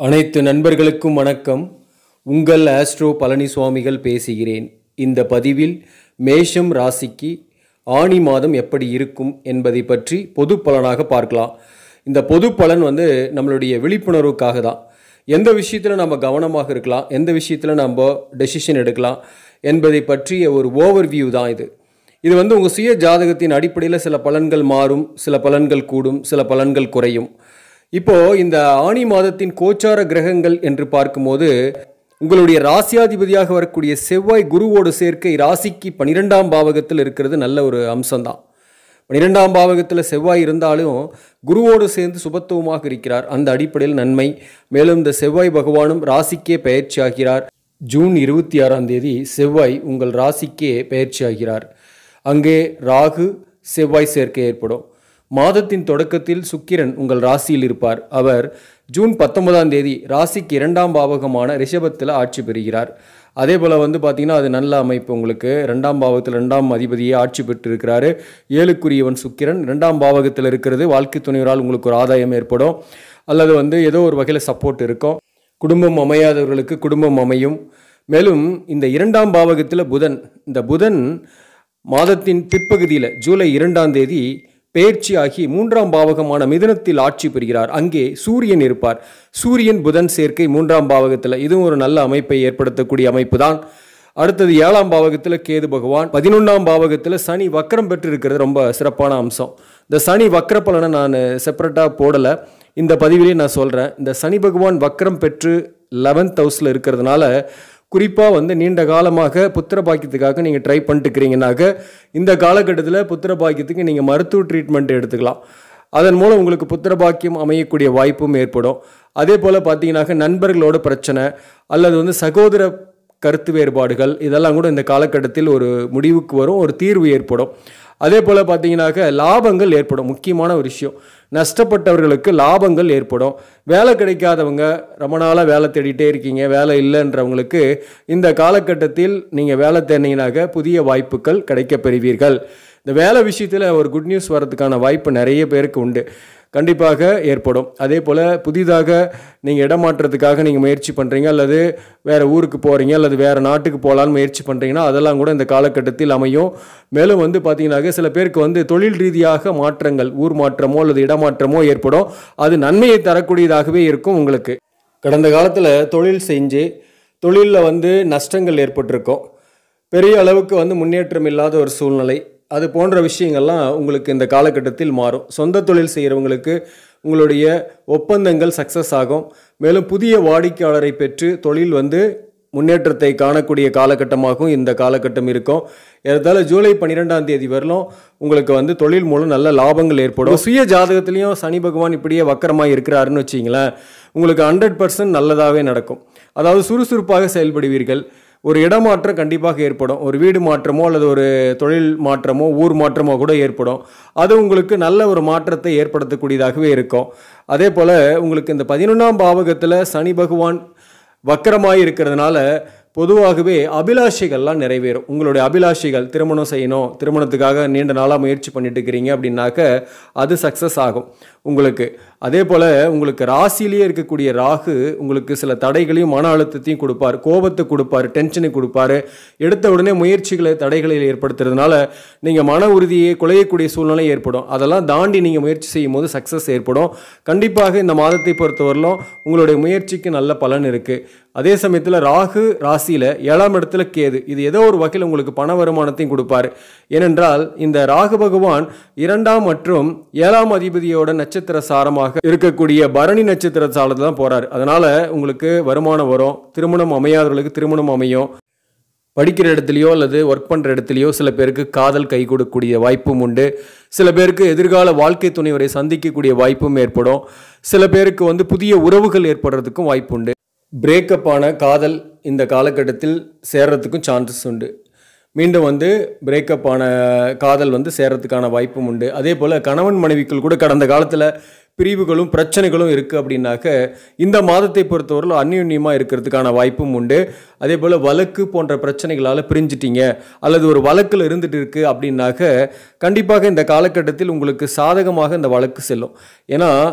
அனைத்து நண்பர்களுக்கும் வணக்கம் உங்கள் ஆஸ்ட்ரோ பழனிசுவாமிகள் பேசுகிறேன் இந்த பதிவில் மேஷம் ராசிக்கு ஆணி மாதம் எப்படி இருக்கும் என்பதை பற்றி பொது பலனாக பார்க்கலாம் இந்த பொது பலன் வந்து நம்மளுடைய விழிப்புணர்வுக்காக தான் எந்த விஷயத்தில் நம்ம கவனமாக இருக்கலாம் எந்த விஷயத்தில் நம்ம டெசிஷன் எடுக்கலாம் என்பதை பற்றிய ஒரு ஓவர்வியூ தான் இது இது வந்து உங்கள் சுய ஜாதகத்தின் அடிப்படையில் சில பலன்கள் மாறும் சில பலன்கள் கூடும் சில பலன்கள் குறையும் இப்போ இந்த ஆணி மாதத்தின் கோச்சார கிரகங்கள் என்று பார்க்கும்போது உங்களுடைய ராசியாதிபதியாக வரக்கூடிய செவ்வாய் குருவோடு சேர்க்கை ராசிக்கு பன்னிரெண்டாம் பாவகத்தில் இருக்கிறது நல்ல ஒரு அம்சம்தான் பன்னிரெண்டாம் பாவகத்தில் செவ்வாய் இருந்தாலும் குருவோடு சேர்ந்து சுபத்துவமாக இருக்கிறார் அந்த அடிப்படையில் நன்மை மேலும் இந்த செவ்வாய் பகவானும் ராசிக்கே பயிற்சியாகிறார் ஜூன் இருபத்தி ஆறாம் தேதி செவ்வாய் உங்கள் ராசிக்கே பயிற்சியாகிறார் அங்கே ராகு செவ்வாய் சேர்க்கை ஏற்படும் மாதத்தின் தொடக்கத்தில் சுக்கிரன் உங்கள் ராசியில் இருப்பார் அவர் ஜூன் பத்தொன்பதாம் தேதி ராசிக்கு இரண்டாம் பாவகமான ரிஷபத்தில் ஆட்சி பெறுகிறார் அதே போல் வந்து பார்த்திங்கன்னா அது நல்ல அமைப்பு உங்களுக்கு ரெண்டாம் பாவத்தில் ரெண்டாம் அதிபதியே ஆட்சி பெற்று இருக்கிறாரு ஏழுக்குரியவன் சுக்கிரன் ரெண்டாம் பாவகத்தில் இருக்கிறது வாழ்க்கை துணைவரால் உங்களுக்கு ஒரு ஆதாயம் ஏற்படும் அல்லது வந்து ஏதோ ஒரு வகையில் சப்போர்ட் இருக்கும் குடும்பம் அமையாதவர்களுக்கு குடும்பம் அமையும் மேலும் இந்த இரண்டாம் பாவகத்தில் புதன் இந்த புதன் மாதத்தின் பிற்பகுதியில் ஜூலை இரண்டாம் தேதி பெயர்ச்சியாகி மூன்றாம் பாவகமான மிதுனத்தில் ஆட்சி பெறுகிறார் அங்கே சூரியன் இருப்பார் சூரியன் புதன் சேர்க்கை மூன்றாம் பாவகத்தில் இதுவும் ஒரு நல்ல அமைப்பை ஏற்படுத்தக்கூடிய அமைப்பு தான் அடுத்தது ஏழாம் பாவகத்தில் கேது பகவான் பதினொன்றாம் பாவகத்தில் சனி வக்கரம் பெற்று இருக்கிறது ரொம்ப சிறப்பான அம்சம் இந்த சனி வக்கர பலனை நான் செப்பரேட்டாக போடலை இந்த பதிவிலே நான் சொல்கிறேன் இந்த சனி பகவான் வக்கரம் பெற்று லெவன்த் ஹவுஸில் இருக்கிறதுனால குறிப்பாக வந்து நீண்ட காலமாக புத்திர பாக்கியத்துக்காக நீங்கள் ட்ரை பண்ணிட்டுக்கிறீங்கனாக்க இந்த காலகட்டத்தில் புத்திர பாக்கியத்துக்கு நீங்கள் மருத்துவ ட்ரீட்மெண்ட் எடுத்துக்கலாம் அதன் மூலம் உங்களுக்கு புத்திர பாக்கியம் அமையக்கூடிய வாய்ப்பும் ஏற்படும் அதே போல் பார்த்தீங்கன்னாக்க நண்பர்களோட பிரச்சனை அல்லது வந்து சகோதர கருத்து வேறுபாடுகள் இதெல்லாம் கூட இந்த காலகட்டத்தில் ஒரு முடிவுக்கு வரும் ஒரு தீர்வு ஏற்படும் அதே போல் பார்த்தீங்கன்னாக்க லாபங்கள் ஏற்படும் முக்கியமான ஒரு விஷயம் நஷ்டப்பட்டவர்களுக்கு லாபங்கள் ஏற்படும் வேலை கிடைக்காதவங்க ரொம்ப நாளாக வேலை தேடிட்டே இருக்கீங்க வேலை இல்லைன்றவங்களுக்கு இந்த காலகட்டத்தில் நீங்கள் வேலை தேடினீங்கனாக்க புதிய வாய்ப்புகள் கிடைக்கப் பெறுவீர்கள் இந்த வேலை விஷயத்தில் ஒரு குட் நியூஸ் வர்றதுக்கான வாய்ப்பு நிறைய பேருக்கு உண்டு கண்டிப்பாக ஏற்படும் அதே போல் புதிதாக நீங்கள் இடமாற்றத்துக்காக நீங்கள் முயற்சி பண்ணுறீங்க அல்லது வேறு ஊருக்கு போகிறீங்க அல்லது வேறு நாட்டுக்கு போகலான்னு முயற்சி பண்ணுறீங்கன்னா அதெல்லாம் கூட இந்த காலகட்டத்தில் அமையும் மேலும் வந்து பார்த்தீங்கன்னாக்க சில பேருக்கு வந்து தொழில் ரீதியாக மாற்றங்கள் ஊர் மாற்றமோ அல்லது இடமாற்றமோ ஏற்படும் அது நன்மையை தரக்கூடியதாகவே இருக்கும் உங்களுக்கு கடந்த காலத்தில் தொழில் செஞ்சு தொழிலில் வந்து நஷ்டங்கள் ஏற்பட்டிருக்கும் பெரிய அளவுக்கு வந்து முன்னேற்றம் இல்லாத ஒரு சூழ்நிலை அது போன்ற விஷயங்கள்லாம் உங்களுக்கு இந்த காலகட்டத்தில் மாறும் சொந்த தொழில் செய்கிறவங்களுக்கு உங்களுடைய ஒப்பந்தங்கள் சக்ஸஸ் ஆகும் மேலும் புதிய வாடிக்கையாளரை பெற்று தொழில் வந்து முன்னேற்றத்தை காணக்கூடிய காலகட்டமாகவும் இந்த காலகட்டம் இருக்கும் ஏறத்தாழ ஜூலை பன்னிரெண்டாம் தேதி வரலும் உங்களுக்கு வந்து தொழில் மூலம் நல்ல லாபங்கள் ஏற்படும் சுய ஜாதகத்திலையும் சனி பகவான் இப்படியே வக்கரமாக இருக்கிறாருன்னு வச்சிங்களேன் உங்களுக்கு ஹண்ட்ரட் பர்சன்ட் நல்லதாகவே நடக்கும் அதாவது சுறுசுறுப்பாக செயல்படுவீர்கள் ஒரு இடமாற்றம் கண்டிப்பாக ஏற்படும் ஒரு வீடு மாற்றமோ அல்லது ஒரு தொழில் மாற்றமோ ஊர் மாற்றமோ கூட ஏற்படும் அது உங்களுக்கு நல்ல ஒரு மாற்றத்தை ஏற்படுத்தக்கூடியதாகவே இருக்கும் அதே போல் உங்களுக்கு இந்த பதினொன்றாம் பாவகத்தில் சனி பகவான் வக்கரமாக இருக்கிறதுனால பொதுவாகவே அபிலாஷைகள்லாம் நிறைவேறும் உங்களுடைய அபிலாஷைகள் திருமணம் செய்யணும் திருமணத்துக்காக நீண்ட நாளாக முயற்சி பண்ணிட்டு இருக்கிறீங்க அப்படின்னாக்க அது சக்ஸஸ் ஆகும் உங்களுக்கு அதே போல் உங்களுக்கு ராசியிலேயே இருக்கக்கூடிய ராகு உங்களுக்கு சில தடைகளையும் மன அழுத்தத்தையும் கொடுப்பார் கோபத்தை கொடுப்பார் டென்ஷனை கொடுப்பார் எடுத்த உடனே முயற்சிகளை தடைகளை ஏற்படுத்துறதுனால நீங்கள் மன உறுதியை குலையக்கூடிய சூழ்நிலை ஏற்படும் அதெல்லாம் தாண்டி நீங்கள் முயற்சி செய்யும் போது சக்ஸஸ் ஏற்படும் கண்டிப்பாக இந்த மாதத்தை பொறுத்தவரையிலும் உங்களுடைய முயற்சிக்கு நல்ல பலன் இருக்குது அதே சமயத்தில் ராகு ராசியில் ஏழாம் இடத்துல கேது இது ஏதோ ஒரு வகையில் உங்களுக்கு பண வருமானத்தையும் கொடுப்பாரு ஏனென்றால் இந்த ராகு பகவான் இரண்டாம் மற்றும் ஏழாம் அதிபதியோட நட்சத்திர சாரமாக இருக்கக்கூடிய பரணி நட்சத்திர சாலத்தில் தான் போறாரு அதனால உங்களுக்கு வருமானம் வரும் திருமணம் அமையாதவர்களுக்கு திருமணம் அமையும் படிக்கிற இடத்துலையோ அல்லது ஒர்க் பண்ணுற இடத்துலையோ சில பேருக்கு காதல் கை கொடுக்கக்கூடிய வாய்ப்பும் உண்டு சில பேருக்கு எதிர்கால வாழ்க்கை துணைவரை சந்திக்கக்கூடிய வாய்ப்பும் ஏற்படும் சில பேருக்கு வந்து புதிய உறவுகள் ஏற்படுறதுக்கும் வாய்ப்பு உண்டு பிரேக்கப் ஆன காதல் இந்த காலகட்டத்தில் சேர்றதுக்கும் சான்சஸ் உண்டு மீண்டும் வந்து பிரேக்கப் ஆன காதல் வந்து சேர்றதுக்கான வாய்ப்பும் உண்டு அதே போல் கணவன் மனைவிக்குள் கூட கடந்த காலத்தில் பிரிவுகளும் பிரச்சனைகளும் இருக்குது அப்படின்னாக்க இந்த மாதத்தை பொறுத்தவரையில் அந்யுன்யமாக இருக்கிறதுக்கான வாய்ப்பும் உண்டு அதே போல் வழக்கு போன்ற பிரச்சனைகளால் பிரிஞ்சிட்டீங்க அல்லது ஒரு வழக்கில் இருந்துட்டு இருக்குது அப்படின்னாக்க கண்டிப்பாக இந்த காலகட்டத்தில் உங்களுக்கு சாதகமாக இந்த வழக்கு செல்லும் ஏன்னா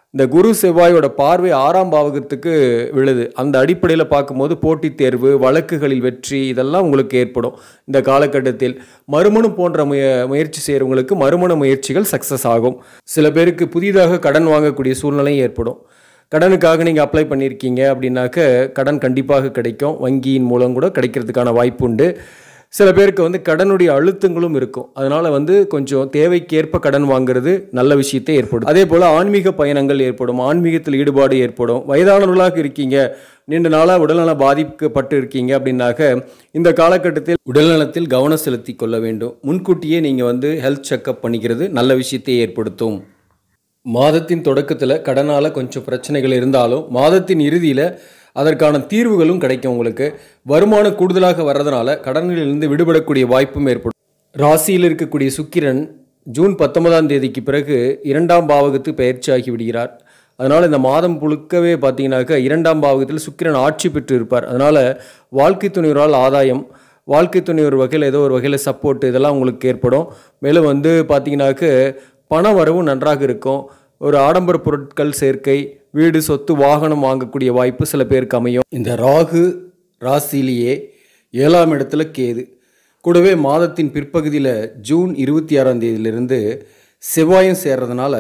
இந்த குரு செவ்வாயோட பார்வை ஆறாம் பாவகத்துக்கு விழுது அந்த அடிப்படையில் பார்க்கும்போது போட்டித் தேர்வு வழக்குகளில் வெற்றி இதெல்லாம் உங்களுக்கு ஏற்படும் இந்த காலகட்டத்தில் மறுமணம் போன்ற முய முயற்சி செய்கிறவங்களுக்கு மறுமண முயற்சிகள் சக்ஸஸ் ஆகும் சில பேருக்கு புதிதாக கடன் வாங்கக்கூடிய சூழ்நிலையும் ஏற்படும் கடனுக்காக நீங்கள் அப்ளை பண்ணியிருக்கீங்க அப்படின்னாக்க கடன் கண்டிப்பாக கிடைக்கும் வங்கியின் மூலம் கூட கிடைக்கிறதுக்கான வாய்ப்பு உண்டு சில பேருக்கு வந்து கடனுடைய அழுத்தங்களும் இருக்கும் அதனால் வந்து கொஞ்சம் தேவைக்கேற்ப கடன் வாங்குறது நல்ல விஷயத்தை ஏற்படும் அதே போல் ஆன்மீக பயணங்கள் ஏற்படும் ஆன்மீகத்தில் ஈடுபாடு ஏற்படும் வயதானவர்களாக இருக்கீங்க நீண்ட நாளாக உடல்நல பாதிக்கப்பட்டு இருக்கீங்க அப்படின்னாக்க இந்த காலகட்டத்தில் உடல்நலத்தில் கவனம் செலுத்தி கொள்ள வேண்டும் முன்கூட்டியே நீங்கள் வந்து ஹெல்த் செக்கப் பண்ணிக்கிறது நல்ல விஷயத்தை ஏற்படுத்தும் மாதத்தின் தொடக்கத்தில் கடனால் கொஞ்சம் பிரச்சனைகள் இருந்தாலும் மாதத்தின் இறுதியில் அதற்கான தீர்வுகளும் கிடைக்கும் உங்களுக்கு வருமானம் கூடுதலாக வர்றதுனால கடன்களிலிருந்து விடுபடக்கூடிய வாய்ப்பும் ஏற்படும் ராசியில் இருக்கக்கூடிய சுக்கிரன் ஜூன் பத்தொன்பதாம் தேதிக்கு பிறகு இரண்டாம் பாவகத்து பயிற்சியாகி விடுகிறார் அதனால் இந்த மாதம் முழுக்கவே பார்த்தீங்கன்னாக்கா இரண்டாம் பாவகத்தில் சுக்கிரன் ஆட்சி பெற்று இருப்பார் அதனால் வாழ்க்கை துணைவரால் ஆதாயம் வாழ்க்கை துணை ஒரு வகையில் ஏதோ ஒரு வகையில் சப்போர்ட் இதெல்லாம் உங்களுக்கு ஏற்படும் மேலும் வந்து பார்த்தீங்கன்னாக்க பண வரவும் நன்றாக இருக்கும் ஒரு ஆடம்பர பொருட்கள் சேர்க்கை வீடு சொத்து வாகனம் வாங்கக்கூடிய வாய்ப்பு சில பேருக்கு அமையும் இந்த ராகு ராசியிலேயே ஏழாம் இடத்துல கேது கூடவே மாதத்தின் பிற்பகுதியில் ஜூன் இருபத்தி ஆறாம் தேதியிலிருந்து செவ்வாயும் சேர்றதுனால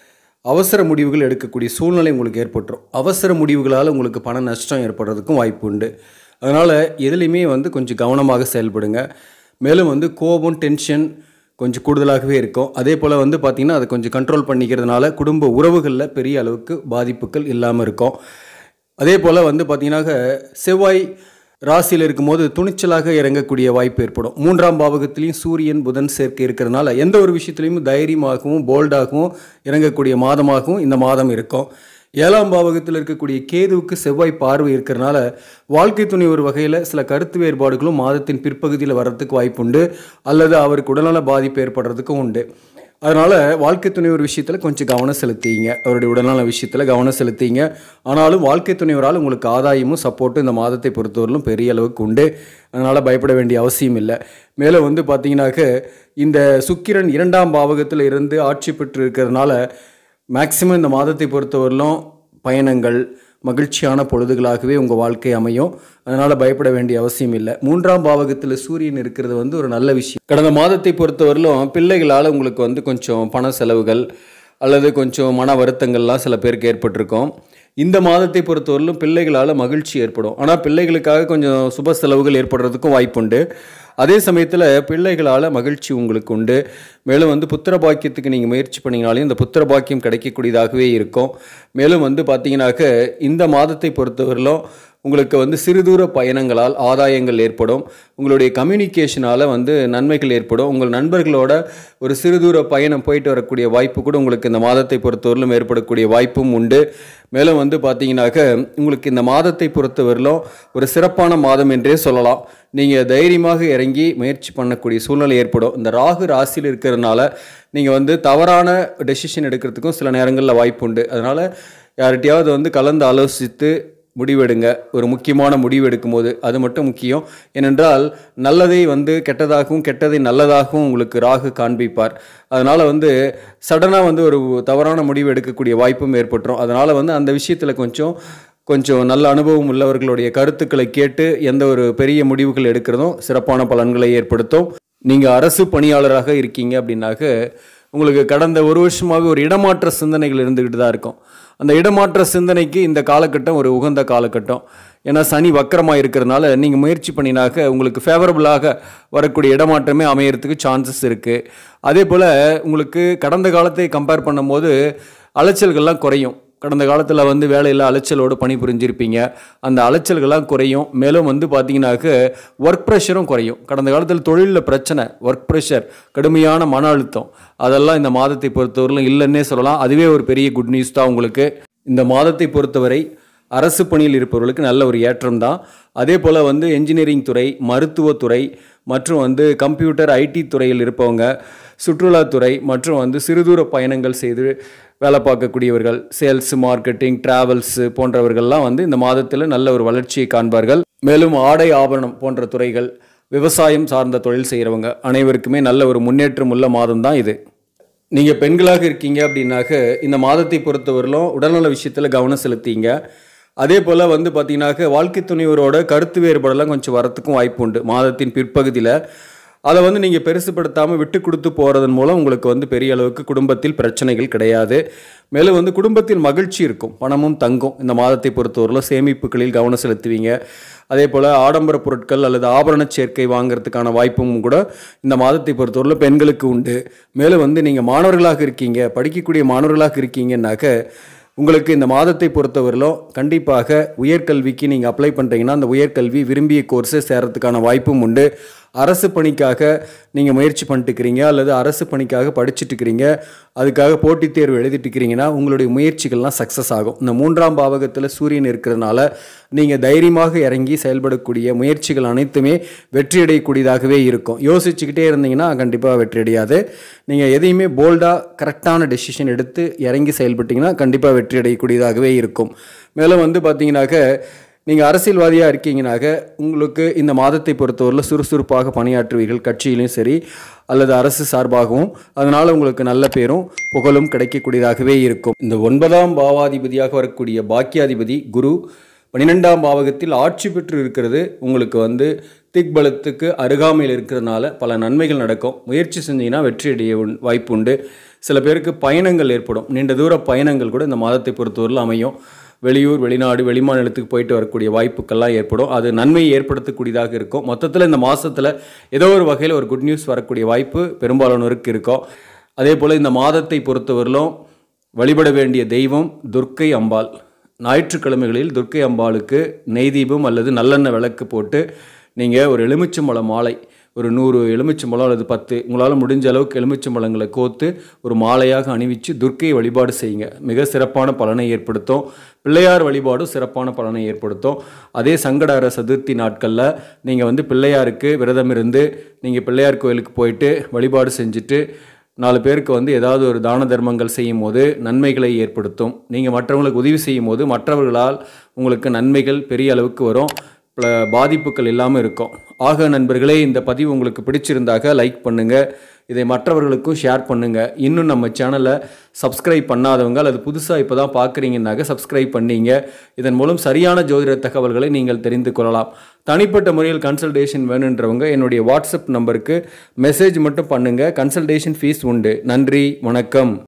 அவசர முடிவுகள் எடுக்கக்கூடிய சூழ்நிலை உங்களுக்கு ஏற்பட்டுரும் அவசர முடிவுகளால் உங்களுக்கு பண நஷ்டம் ஏற்படுறதுக்கும் வாய்ப்பு உண்டு அதனால் எதுலேயுமே வந்து கொஞ்சம் கவனமாக செயல்படுங்க மேலும் வந்து கோபம் டென்ஷன் கொஞ்சம் கூடுதலாகவே இருக்கும் அதே போல் வந்து பார்த்திங்கன்னா அதை கொஞ்சம் கண்ட்ரோல் பண்ணிக்கிறதுனால குடும்ப உறவுகளில் பெரிய அளவுக்கு பாதிப்புகள் இல்லாமல் இருக்கும் அதே போல் வந்து பார்த்தீங்கன்னாக்க செவ்வாய் ராசியில் இருக்கும்போது துணிச்சலாக இறங்கக்கூடிய வாய்ப்பு ஏற்படும் மூன்றாம் பாவகத்திலையும் சூரியன் புதன் சேர்க்கை இருக்கிறதுனால எந்த ஒரு விஷயத்துலையும் தைரியமாகவும் போல்டாகவும் இறங்கக்கூடிய மாதமாகவும் இந்த மாதம் இருக்கும் ஏழாம் பாவகத்தில் இருக்கக்கூடிய கேதுவுக்கு செவ்வாய் பார்வை இருக்கிறனால வாழ்க்கை துணை ஒரு வகையில் சில கருத்து வேறுபாடுகளும் மாதத்தின் பிற்பகுதியில் வர்றதுக்கு வாய்ப்புண்டு அல்லது அவருக்கு உடல்நல பாதிப்பு ஏற்படுறதுக்கும் உண்டு அதனால் வாழ்க்கை துணை ஒரு விஷயத்தில் கொஞ்சம் கவனம் செலுத்திங்க அவருடைய உடல்நல விஷயத்தில் கவனம் செலுத்திங்க ஆனாலும் வாழ்க்கை துணைவரால் உங்களுக்கு ஆதாயமும் சப்போர்ட்டும் இந்த மாதத்தை பொறுத்தவரையிலும் பெரிய அளவுக்கு உண்டு அதனால் பயப்பட வேண்டிய அவசியம் இல்லை மேலும் வந்து பார்த்தீங்கன்னாக்க இந்த சுக்கிரன் இரண்டாம் பாவகத்தில் இருந்து ஆட்சி பெற்று இருக்கிறதுனால மேக்சிமம் இந்த மாதத்தை பொறுத்தவரையிலும் பயணங்கள் மகிழ்ச்சியான பொழுதுகளாகவே உங்கள் வாழ்க்கை அமையும் அதனால் பயப்பட வேண்டிய அவசியம் இல்லை மூன்றாம் பாவகத்தில் சூரியன் இருக்கிறது வந்து ஒரு நல்ல விஷயம் கடந்த மாதத்தை பொறுத்தவரையிலும் பிள்ளைகளால் உங்களுக்கு வந்து கொஞ்சம் பண செலவுகள் அல்லது கொஞ்சம் மன வருத்தங்கள்லாம் சில பேருக்கு ஏற்பட்டிருக்கும் இந்த மாதத்தை பொறுத்தவரையிலும் பிள்ளைகளால் மகிழ்ச்சி ஏற்படும் ஆனால் பிள்ளைகளுக்காக கொஞ்சம் சுப செலவுகள் ஏற்படுறதுக்கும் வாய்ப்புண்டு அதே சமயத்தில் பிள்ளைகளால் மகிழ்ச்சி உங்களுக்கு உண்டு மேலும் வந்து புத்திர பாக்கியத்துக்கு நீங்கள் முயற்சி பண்ணிங்கனாலும் இந்த புத்திர பாக்கியம் கிடைக்கக்கூடியதாகவே இருக்கும் மேலும் வந்து பார்த்தீங்கன்னாக்க இந்த மாதத்தை பொறுத்தவரையிலும் உங்களுக்கு வந்து சிறுதூர பயணங்களால் ஆதாயங்கள் ஏற்படும் உங்களுடைய கம்யூனிகேஷனால் வந்து நன்மைகள் ஏற்படும் உங்கள் நண்பர்களோட ஒரு சிறுதூர பயணம் போயிட்டு வரக்கூடிய வாய்ப்பு கூட உங்களுக்கு இந்த மாதத்தை பொறுத்தவரையிலும் ஏற்படக்கூடிய வாய்ப்பும் உண்டு மேலும் வந்து பார்த்தீங்கன்னாக்க உங்களுக்கு இந்த மாதத்தை பொறுத்தவரையிலும் ஒரு சிறப்பான மாதம் என்றே சொல்லலாம் நீங்கள் தைரியமாக இறங்கி முயற்சி பண்ணக்கூடிய சூழ்நிலை ஏற்படும் இந்த ராகு ராசியில் இருக்கிறதுனால நீங்கள் வந்து தவறான டெசிஷன் எடுக்கிறதுக்கும் சில நேரங்களில் வாய்ப்பு உண்டு அதனால் யார்கிட்டயாவது வந்து கலந்து ஆலோசித்து முடிவெடுங்க ஒரு முக்கியமான முடிவு எடுக்கும்போது அது மட்டும் முக்கியம் ஏனென்றால் நல்லதை வந்து கெட்டதாகவும் கெட்டதை நல்லதாகவும் உங்களுக்கு ராகு காண்பிப்பார் அதனால் வந்து சடனாக வந்து ஒரு தவறான முடிவு எடுக்கக்கூடிய வாய்ப்பும் ஏற்பட்டுரும் அதனால் வந்து அந்த விஷயத்தில் கொஞ்சம் கொஞ்சம் நல்ல அனுபவம் உள்ளவர்களுடைய கருத்துக்களை கேட்டு எந்த ஒரு பெரிய முடிவுகள் எடுக்கிறதும் சிறப்பான பலன்களை ஏற்படுத்தும் நீங்கள் அரசு பணியாளராக இருக்கீங்க அப்படின்னாக்க உங்களுக்கு கடந்த ஒரு வருஷமாகவே ஒரு இடமாற்ற சிந்தனைகள் இருந்துக்கிட்டு தான் இருக்கும் அந்த இடமாற்ற சிந்தனைக்கு இந்த காலகட்டம் ஒரு உகந்த காலகட்டம் ஏன்னா சனி வக்கரமாக இருக்கிறதுனால நீங்கள் முயற்சி பண்ணினாக்க உங்களுக்கு ஃபேவரபுளாக வரக்கூடிய இடமாற்றமே அமையறதுக்கு சான்சஸ் இருக்குது அதே போல் உங்களுக்கு கடந்த காலத்தை கம்பேர் பண்ணும்போது அலைச்சல்கள்லாம் குறையும் கடந்த காலத்தில் வந்து வேலையில் அலைச்சலோடு பணி புரிஞ்சிருப்பீங்க அந்த அலைச்சல்கள்லாம் குறையும் மேலும் வந்து பார்த்தீங்கன்னாக்க ஒர்க் ப்ரெஷரும் குறையும் கடந்த காலத்தில் தொழிலில் பிரச்சனை ஒர்க் ப்ரெஷர் கடுமையான மன அழுத்தம் அதெல்லாம் இந்த மாதத்தை பொறுத்தவரையிலும் இல்லைன்னே சொல்லலாம் அதுவே ஒரு பெரிய குட் நியூஸ் தான் உங்களுக்கு இந்த மாதத்தை பொறுத்தவரை அரசு பணியில் இருப்பவர்களுக்கு நல்ல ஒரு ஏற்றம் தான் அதே போல் வந்து என்ஜினியரிங் துறை மருத்துவத்துறை மற்றும் வந்து கம்ப்யூட்டர் ஐடி துறையில் இருப்பவங்க சுற்றுலாத்துறை மற்றும் வந்து சிறுதூர பயணங்கள் செய்து வேலை பார்க்கக்கூடியவர்கள் சேல்ஸ் மார்க்கெட்டிங் டிராவல்ஸ் போன்றவர்கள்லாம் வந்து இந்த மாதத்தில் நல்ல ஒரு வளர்ச்சியை காண்பார்கள் மேலும் ஆடை ஆபரணம் போன்ற துறைகள் விவசாயம் சார்ந்த தொழில் செய்கிறவங்க அனைவருக்குமே நல்ல ஒரு முன்னேற்றம் உள்ள மாதம் தான் இது நீங்கள் பெண்களாக இருக்கீங்க அப்படின்னாக்க இந்த மாதத்தை பொறுத்தவரையிலும் உடல்நல விஷயத்தில் கவனம் செலுத்திங்க அதே போல் வந்து பார்த்தீங்கன்னாக்க வாழ்க்கை துணைவரோட கருத்து வேறுபாடெல்லாம் கொஞ்சம் வரத்துக்கும் வாய்ப்பு உண்டு மாதத்தின் பிற்பகுதியில் அதை வந்து நீங்கள் பெருசுப்படுத்தாமல் விட்டு கொடுத்து போகிறதன் மூலம் உங்களுக்கு வந்து பெரிய அளவுக்கு குடும்பத்தில் பிரச்சனைகள் கிடையாது மேலும் வந்து குடும்பத்தில் மகிழ்ச்சி இருக்கும் பணமும் தங்கும் இந்த மாதத்தை பொறுத்தவரையிலும் சேமிப்புகளில் கவனம் செலுத்துவீங்க அதே போல் ஆடம்பர பொருட்கள் அல்லது ஆபரண சேர்க்கை வாங்குறதுக்கான வாய்ப்பும் கூட இந்த மாதத்தை பொறுத்தவரையிலும் பெண்களுக்கு உண்டு மேலும் வந்து நீங்கள் மாணவர்களாக இருக்கீங்க படிக்கக்கூடிய மாணவர்களாக இருக்கீங்கன்னாக்க உங்களுக்கு இந்த மாதத்தை பொறுத்தவரையிலும் கண்டிப்பாக உயர்கல்விக்கு நீங்கள் அப்ளை பண்ணுறீங்கன்னா அந்த உயர்கல்வி விரும்பிய கோர்ஸை சேரத்துக்கான வாய்ப்பும் உண்டு அரசு பணிக்காக நீங்கள் முயற்சி பண்ணிட்டு இருக்கிறீங்க அல்லது அரசு பணிக்காக படிச்சுட்டு இருக்கிறீங்க அதுக்காக போட்டித் தேர்வு எழுதிட்டு இருக்கிறீங்கன்னா உங்களுடைய முயற்சிகள்லாம் சக்ஸஸ் ஆகும் இந்த மூன்றாம் பாவகத்தில் சூரியன் இருக்கிறதுனால நீங்கள் தைரியமாக இறங்கி செயல்படக்கூடிய முயற்சிகள் அனைத்துமே வெற்றியடையக்கூடியதாகவே இருக்கும் யோசிச்சுக்கிட்டே இருந்தீங்கன்னா கண்டிப்பாக வெற்றியடையாது நீங்கள் எதையுமே போல்டாக கரெக்டான டெசிஷன் எடுத்து இறங்கி செயல்பட்டீங்கன்னா கண்டிப்பாக வெற்றி அடையக்கூடியதாகவே இருக்கும் மேலும் வந்து பார்த்தீங்கன்னாக்க நீங்கள் அரசியல்வாதியாக இருக்கீங்கனாக்க உங்களுக்கு இந்த மாதத்தை பொறுத்தவரையில் சுறுசுறுப்பாக பணியாற்றுவீர்கள் கட்சியிலும் சரி அல்லது அரசு சார்பாகவும் அதனால் உங்களுக்கு நல்ல பேரும் புகழும் கிடைக்கக்கூடியதாகவே இருக்கும் இந்த ஒன்பதாம் பாவாதிபதியாக வரக்கூடிய பாக்கியாதிபதி குரு பன்னிரெண்டாம் பாவகத்தில் ஆட்சி பெற்று இருக்கிறது உங்களுக்கு வந்து திக்பலத்துக்கு அருகாமையில் இருக்கிறதுனால பல நன்மைகள் நடக்கும் முயற்சி செஞ்சீங்கன்னா வெற்றி அடைய உண்- வாய்ப்பு உண்டு சில பேருக்கு பயணங்கள் ஏற்படும் நீண்ட தூர பயணங்கள் கூட இந்த மாதத்தை பொறுத்தவரையில் அமையும் வெளியூர் வெளிநாடு வெளிமாநிலத்துக்கு போயிட்டு வரக்கூடிய வாய்ப்புக்கெல்லாம் ஏற்படும் அது நன்மையை ஏற்படுத்தக்கூடியதாக இருக்கும் மொத்தத்தில் இந்த மாதத்தில் ஏதோ ஒரு வகையில் ஒரு குட் நியூஸ் வரக்கூடிய வாய்ப்பு பெரும்பாலானோருக்கு இருக்கும் அதே போல் இந்த மாதத்தை பொறுத்தவரையிலும் வழிபட வேண்டிய தெய்வம் துர்க்கை அம்பாள் ஞாயிற்றுக்கிழமைகளில் துர்க்கை அம்பாளுக்கு நெய் தீபம் அல்லது நல்லெண்ணெய் விளக்கு போட்டு நீங்கள் ஒரு எலுமிச்சம்பழம் மாலை ஒரு நூறு எலுமிச்சம்பழம் அல்லது பத்து உங்களால் முடிஞ்ச அளவுக்கு எலுமிச்சம்பழங்களை கோத்து ஒரு மாலையாக அணிவித்து துர்க்கையை வழிபாடு செய்யுங்க மிக சிறப்பான பலனை ஏற்படுத்தும் பிள்ளையார் வழிபாடும் சிறப்பான பலனை ஏற்படுத்தும் அதே சங்கடார சதுர்த்தி நாட்களில் நீங்கள் வந்து பிள்ளையாருக்கு விரதம் இருந்து நீங்கள் பிள்ளையார் கோயிலுக்கு போயிட்டு வழிபாடு செஞ்சுட்டு நாலு பேருக்கு வந்து ஏதாவது ஒரு தான தர்மங்கள் செய்யும் போது நன்மைகளை ஏற்படுத்தும் நீங்கள் மற்றவங்களுக்கு உதவி செய்யும் போது மற்றவர்களால் உங்களுக்கு நன்மைகள் பெரிய அளவுக்கு வரும் பல பாதிப்புகள் இல்லாமல் இருக்கும் ஆக நண்பர்களே இந்த பதிவு உங்களுக்கு பிடிச்சிருந்தாக லைக் பண்ணுங்கள் இதை மற்றவர்களுக்கும் ஷேர் பண்ணுங்கள் இன்னும் நம்ம சேனலை சப்ஸ்கிரைப் பண்ணாதவங்க அல்லது புதுசாக இப்போ தான் பார்க்குறீங்கன்னாக்க சப்ஸ்கிரைப் பண்ணீங்க இதன் மூலம் சரியான ஜோதிட தகவல்களை நீங்கள் தெரிந்து கொள்ளலாம் தனிப்பட்ட முறையில் கன்சல்டேஷன் வேணுன்றவங்க என்னுடைய வாட்ஸ்அப் நம்பருக்கு மெசேஜ் மட்டும் பண்ணுங்கள் கன்சல்டேஷன் ஃபீஸ் உண்டு நன்றி வணக்கம்